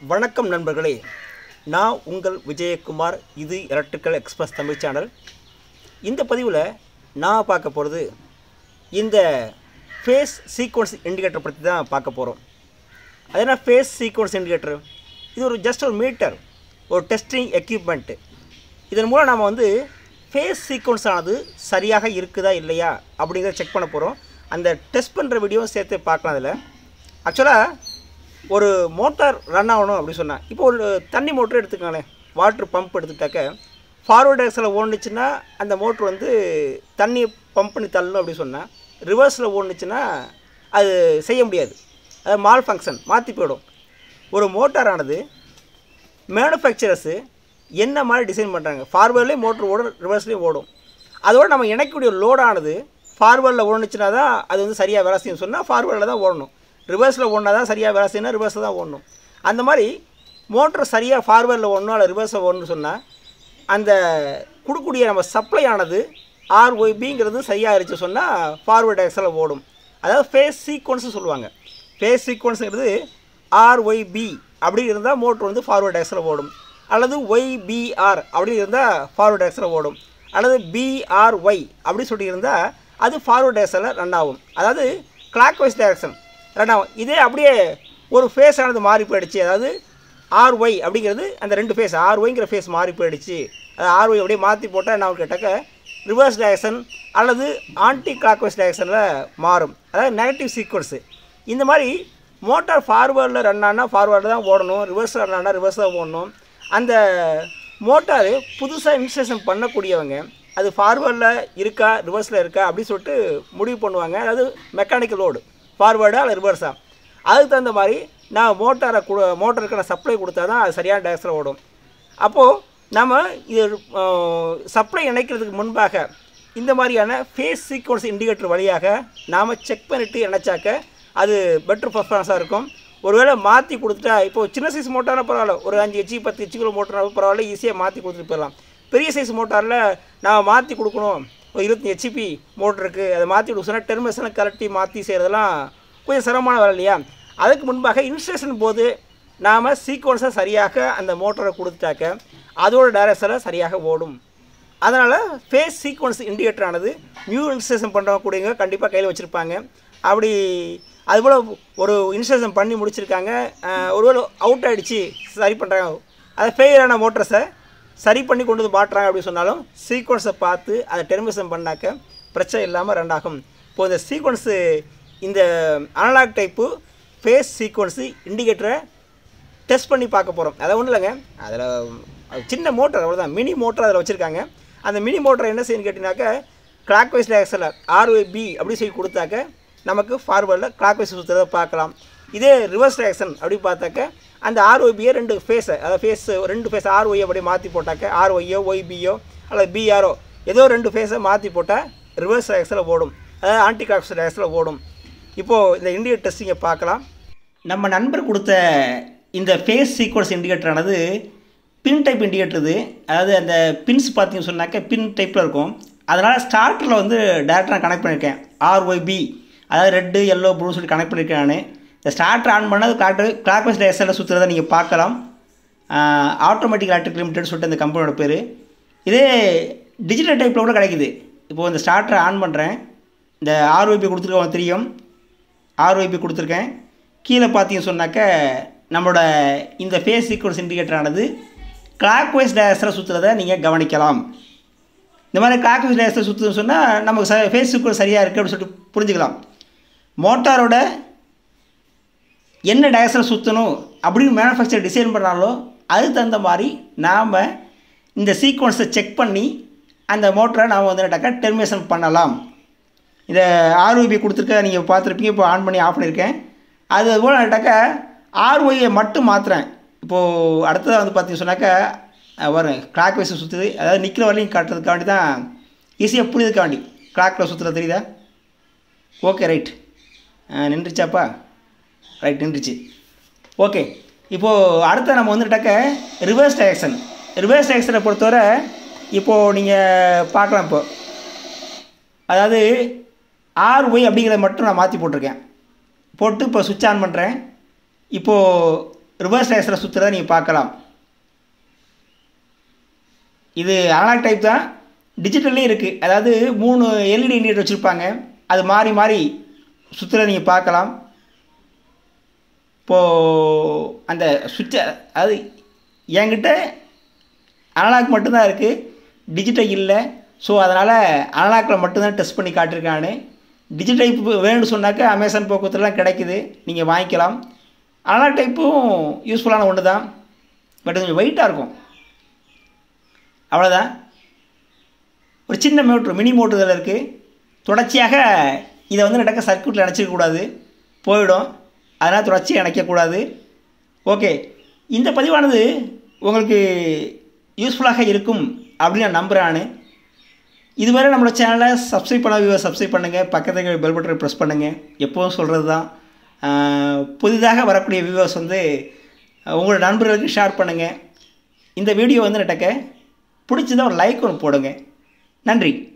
வணக்கம் நண்பர்களே நான் உங்கள் விஜயகுமார் இது எலக்ட்ரிக்கல் எக்ஸ்பிரஸ் தமிழ் சேனல் இந்த பதிவில் நான் பார்க்க போகிறது இந்த ஃபேஸ் சீக்வன்ஸ் இண்டிகேட்டர் பற்றி தான் பார்க்க போகிறோம் அது என்ன ஃபேஸ் சீக்வன்ஸ் இண்டிகேட்டர் இது ஒரு ஜஸ்ட் ஒரு மீட்டர் ஒரு டெஸ்டிங் எக்யூப்மெண்ட்டு இதன் மூலம் நாம் வந்து ஃபேஸ் சீக்வன்ஸ் ஆனது சரியாக இருக்குதா இல்லையா அப்படிங்கிறத செக் பண்ண போகிறோம் அந்த டெஸ்ட் பண்ணுற வீடியோவும் சேர்த்து பார்க்கலாம் அதில் ஆக்சுவலாக ஒரு மோட்டார் ரன் ஆகணும் அப்படின்னு சொன்னேன் இப்போ ஒரு தண்ணி மோட்டர் எடுத்துக்கோங்களேன் வாட்டர் பம்ப் எடுத்துக்கிட்டாக்க ஃபார்வர்ட் டேக்ஸில் ஓடுனுச்சுன்னா அந்த மோட்ரு வந்து தண்ணியை பம்ப் பண்ணி தள்ளணும் அப்படின்னு சொன்னால் ரிவர்ஸில் ஓடுனுச்சுன்னா அது செய்ய முடியாது அது மால் ஃபங்க்ஷன் மாற்றி போயிடும் ஒரு மோட்டாரானது மேனுஃபேக்சரர்ஸு என்ன மாதிரி டிசைன் பண்ணுறாங்க ஃபார்வேர்ட்லேயும் மோட்ரு ஓடும் ரிவர்ஸ்லேயும் ஓடும் அதோடு நம்ம இணைக்கக்கூடிய லோடானது ஃபார்வேர்டில் ஓடுனுச்சுன்னா தான் அது வந்து சரியாக வேலை செய்யும் சொன்னால் ஃபார்வேர்டில் தான் ஓடணும் ரிவர்ஸில் ஓடினா தான் சரியாக வேலை செய்யணும் ரிவர்ஸில் தான் ஓடணும் அந்த மாதிரி மோட்ரு சரியாக ஃபார்வேர்டில் ஓடணும் அல்ல ரிவர்ஸில் ஓடணும்னு சொன்னால் அந்த கொடுக்கக்கூடிய நம்ம சப்ளை ஆனது ஆர்ஒய்பிங்கிறது சரியாக இருந்துச்சு சொன்னால் ஃபார்வேர்ட் எக்ஸில் ஓடும் அதாவது ஃபேஸ் சீக்வன்ஸு சொல்லுவாங்க ஃபேஸ் சீக்வன்ஸுங்கிறது ஆர்ஒய்பி அப்படி இருந்தால் மோட்ரு வந்து ஃபார்வேர்ட் எக்ஸில் ஓடும் அல்லது ஒய்பிஆர் அப்படி இருந்தால் ஃபார்வேர்ட் எக்ஸில் ஓடும் அல்லது பிஆர்ஒய் அப்படி சொல்லி இருந்தால் அது ஃபார்வேர்ட் எக்ஸில் ரன் ஆகும் அதாவது கிளாக் வைஸ் டைரக்ஷன் ரன் ஆகும் இதே அப்படியே ஒரு ஃபேஸ் ஆனது மாறி போயிடுச்சு அதாவது ஆர்ஒய் அப்படிங்கிறது அந்த ரெண்டு ஃபேஸ் ஆர்ஒய்ங்கிற ஃபேஸ் மாறி போயிடுச்சு அது ஆர்ஒய் அப்படியே மாற்றி போட்டால் என்ன கேட்டாக்க ரிவர்ஸ் டைரக்ஷன் அல்லது ஆன்டி கிளாக் வைஸ் டைரக்ஷனில் மாறும் அதாவது நெகட்டிவ் சீக்வன்ஸு இந்த மாதிரி மோட்டார் ஃபார்வேர்டில் ரன் ஆனால் ஃபார்வேர்டில் தான் ஓடணும் ரிவர்ஸில் ரன் ஆனால் ரிவர்ஸ் தான் ஓடணும் அந்த மோட்டார் புதுசாக இன்ஸ்டலேஷன் பண்ணக்கூடியவங்க அது ஃபார்வேர்டில் இருக்கா ரிவர்ஸில் இருக்கா அப்படின்னு சொல்லிட்டு முடிவு பண்ணுவாங்க அதாவது மெக்கானிக்கல் லோடு ஃபார்வேர்டா அல்ல ரிவர்ஸா அதுக்கு தகுந்த மாதிரி நான் மோட்டாரை கொடு மோட்டருக்கு நான் சப்ளை கொடுத்தா தான் அது சரியான டேரக்ஷனில் ஓடும் அப்போது நம்ம இது சப்ளை இணைக்கிறதுக்கு முன்பாக இந்த மாதிரியான ஃபேஸ் சீக்வன்ஸ் இண்டிகேட்டர் வழியாக நாம் செக் பண்ணிவிட்டு இணைச்சாக்க அது பெட்டர் பர்ஃபார்மன்ஸாக இருக்கும் ஒருவேளை மாற்றி கொடுத்துட்டா இப்போ சின்ன சைஸ் மோட்டார்னா பரவாயில்ல ஒரு அஞ்சு ஹெச்சி பத்து ஹெச்சி கிலோ மோட்டார் பரவாயில்ல ஈஸியாக மாற்றி கொடுத்துட்டு போயிடலாம் பெரிய சைஸ் மோட்டாரில் நான் மாற்றி கொடுக்கணும் ஒரு இருபத்தஞ்சி ஹெச்பி மோட்டர் இருக்குது அதை மாற்றி கொடுக்க சொன்னால் டெர்மினேஷனை கலட்டி மாற்றி செய்கிறதெல்லாம் கொஞ்சம் சிரமமான வேலை இல்லையா அதுக்கு முன்பாக இன்ஸ்ட்ரக்ஷன் போது நாம் சீக்வன்ஸை சரியாக அந்த மோட்டரை கொடுத்துட்டாக்க அதோட டைரக்ஷனில் சரியாக ஓடும் அதனால் ஃபேஸ் சீக்வன்ஸ் இண்டிகேட்டர் ஆனது நியூ இன்ஸ்டலேஷன் பண்ணுறக்கூடியவங்க கண்டிப்பாக கையில் வச்சுருப்பாங்க அப்படி அதுபோல் ஒரு இன்ஸ்டலேஷன் பண்ணி முடிச்சிருக்காங்க ஒருவேளை அவுட் ஆகிடுச்சு சரி பண்ணுறாங்க அதை ஃபெயிலான மோட்டர்ஸை சரி பண்ணி கொண்டு வந்து மாட்டுறாங்க அப்படின்னு சொன்னாலும் சீக்வன்ஸை பார்த்து அதை டெர்மினேஷன் பண்ணாக்க பிரச்சனை இல்லாமல் ரன் இப்போ இந்த சீக்வன்ஸு இந்த அனலாக் டைப்பு ஃபேஸ் சீக்வன்ஸு இண்டிகேட்டரை டெஸ்ட் பண்ணி பார்க்க போகிறோம் அதை ஒன்றும் இல்லைங்க அதில் சின்ன மோட்டர் அவ்வளோதான் மினி மோட்டர் அதில் வச்சுருக்காங்க அந்த மினி மோட்டர் என்ன செய்யணும்னு கேட்டிங்கனாக்க கிளாக் வைஸ் டேக்ஸில் ஆர்ஒய்பி அப்படி சொல்லி கொடுத்தாக்க நமக்கு ஃபார்வர்டில் கிளாக் வைஸ் சுற்றுறத பார்க்கலாம் இதே ரிவர்ஸ் டேக்ஷன் அப்படி பார்த்தாக்க அந்த ஆர்ஒய்பியை ரெண்டு ஃபேஸை அதாவது ஃபேஸ் ரெண்டு ஃபேஸ் ஆர்ஒய்யை அப்படியே மாற்றி போட்டாக்க ஆர்ஒய்யோ ஒய்பியோ அல்லது பிஆரோ ஏதோ ரெண்டு ஃபேஸை மாற்றி போட்டால் ரிவர்ஸ் டேக்ஸில் ஓடும் அதாவது ஆன்டி கிளாக்ஸ் டேக்ஸில் ஓடும் இப்போது இந்த இண்டிகேட் டெஸ்டிங்கை பார்க்கலாம் நம்ம நண்பர் கொடுத்த இந்த ஃபேஸ் சீக்வன்ஸ் இண்டிகேட்டரானது பின் டைப் இண்டிகேட்டர் இது அதாவது அந்த பின்ஸ் பார்த்தீங்கன்னு சொன்னாக்க பின் டைப்பில் இருக்கும் அதனால் ஸ்டார்டரில் வந்து டேரெக்டாக நான் கனெக்ட் பண்ணியிருக்கேன் ஆர்ஒய்பி அதாவது ரெட்டு எல்லோ ப்ளூ சொல்லி கனெக்ட் பண்ணியிருக்கேன் நான் இந்த ஸ்டார்டர் ஆன் பண்ணால் கிளாக் கிளாக் வைஸ் டேஸில் சுற்றுறதை நீங்கள் பார்க்கலாம் ஆட்டோமேட்டிக் எலக்ட்ரிக் லிமிடெட் சொல்லிட்டு இந்த கம்பெனியோட பேர் இதே டிஜிட்டல் டைப்பில் கூட கிடைக்குது இப்போது இந்த ஸ்டார்டரை ஆன் பண்ணுறேன் இந்த ஆர்ஒய்பி கொடுத்துருக்கவங்க தெரியும் ஆர்ஒய்பி கொடுத்துருக்கேன் கீழே பார்த்தீங்க சொன்னாக்க நம்மளோட இந்த ஃபேஸ் சீக்வன்ஸ் இண்டிகேட்டரானது கிளாக் வைஸ் டேஸில் சுற்றுறதை நீங்கள் கவனிக்கலாம் இந்த மாதிரி கிளாக் வைஸ் டேஸில் சுற்றுதுன்னு சொன்னால் நமக்கு ச ஃபேஸ் சீக்வன்ஸ் சரியாக இருக்குது அப்படின்னு சொல்லிட்டு புரிஞ்சுக்கலாம் மோட்டாரோட என்ன டயஸில் சுற்றணும் அப்படின்னு மேனுஃபேக்சர் டிசைன் பண்ணாலோ அதுக்கு தகுந்த மாதிரி நாம் இந்த சீக்வன்ஸை செக் பண்ணி அந்த மோட்டரை நாம் வந்து என்னட்டாக்கா டெர்மினேஷன் பண்ணலாம் இதை ஆர்ஒய்பி கொடுத்துருக்க நீங்கள் பார்த்துருப்பீங்க இப்போ ஆன் பண்ணி ஆஃப் பண்ணியிருக்கேன் அது போல் என்னட்டாக்கா ஆர்ஒய்யை மட்டும் மாற்றுறேன் இப்போது அடுத்ததாக வந்து பார்த்தீங்கன்னு சொன்னாக்கா வரும் கிளாக் வைஸை சுற்றுது அதாவது நிற்கிற வரையும் காட்டுறதுக்காண்டி தான் ஈஸியாக புரியுதுக்காண்டி கிளாக்கில் சுற்றுறது தெரியுதா ஓகே ரைட் நின்றுச்சாப்பா ரைட் நின்றுச்சு ஓகே இப்போது அடுத்த நம்ம வந்துட்டாக்க ரிவர்ஸ் டைரக்ஷன் ரிவர்ஸ் டைரக்ஷனை பொறுத்தவரை இப்போது நீங்கள் பார்க்கலாம் இப்போ அதாவது ஆர்ஒய் அப்படிங்கிறத மட்டும் நான் மாற்றி போட்டிருக்கேன் போட்டு இப்போ சுவிட்ச் ஆன் பண்ணுறேன் இப்போது ரிவர்ஸ் ரேஸில் சுற்றுறதை நீங்கள் பார்க்கலாம் இது அனலாக் டைப் தான் டிஜிட்டல்லே இருக்குது அதாவது மூணு எல்இடி இண்டிகேட்டர் வச்சுருப்பாங்க அது மாறி மாறி சுற்றுறதை நீங்கள் பார்க்கலாம் இப்போது அந்த சுவிட்சை அது என்கிட்ட அனலாக் மட்டும்தான் இருக்குது டிஜிட்டல் இல்லை ஸோ அதனால் அனலாக்கில் மட்டும்தான் டெஸ்ட் பண்ணி காட்டியிருக்கானு டிஜிட்டல் டைப் வேணும்னு சொன்னாக்கா அமேசான் போக்குவரத்துலாம் கிடைக்குது நீங்கள் வாங்கிக்கலாம் அனலாக் டைப்பும் யூஸ்ஃபுல்லான ஒன்று தான் பட் கொஞ்சம் வெயிட்டாக இருக்கும் அவ்வளோதான் ஒரு சின்ன மோட்ரு மினி மோட்ரு இதில் இருக்குது தொடர்ச்சியாக இதை வந்து நடக்க சர்க்கியூட்டில் நினச்சிக்கக்கூடாது போயிடும் அதனால் தொடர்ச்சியாக இணைக்கக்கூடாது ஓகே இந்த பதிவானது உங்களுக்கு யூஸ்ஃபுல்லாக இருக்கும் அப்படின்னு நான் நம்புகிறேன் இதுவரை நம்மளோட சேனலை சப்ஸ்கிரைப் பண்ண சப்ஸ்கிரைப் பண்ணுங்கள் பக்கத்துக்கு பெல் பட்டனை ப்ரெஸ் பண்ணுங்கள் எப்போதும் சொல்கிறது தான் புதிதாக வரக்கூடிய வியூவர்ஸ் வந்து உங்களோட நண்பர்களுக்கு ஷேர் பண்ணுங்கள் இந்த வீடியோ வந்து நட்டக்க பிடிச்சதா ஒரு லைக் ஒன்று போடுங்க நன்றி